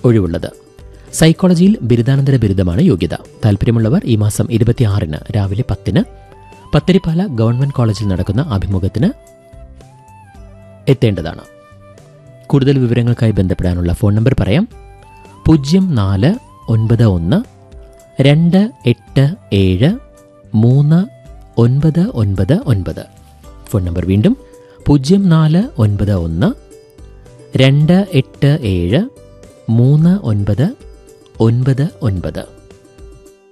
ഒഴിവുള്ളത് സൈക്കോളജിയിൽ ബിരുദാനന്തര ബിരുദമാണ് യോഗ്യത താല്പര്യമുള്ളവർ ഈ മാസം ഇരുപത്തിയാറിന് രാവിലെ പത്തിന് പത്തിരിപ്പാല ഗവൺമെന്റ് കോളേജിൽ നടക്കുന്ന അഭിമുഖത്തിന് എത്തേണ്ടതാണ് കൂടുതൽ വിവരങ്ങൾക്കായി ബന്ധപ്പെടാനുള്ള ഫോൺ നമ്പർ പറയാം പൂജ്യം നാല് ഒൻപത് ഒന്ന് രണ്ട് എട്ട് ഏഴ് മൂന്ന് ഒൻപത് ഒൻപത് ഒൻപത് ഫോൺ നമ്പർ വീണ്ടും പൂജ്യം നാല് ഒൻപത് ഒന്ന് രണ്ട് എട്ട് ഏഴ് മൂന്ന് ഒൻപത് ഒൻപത് ഒൻപത്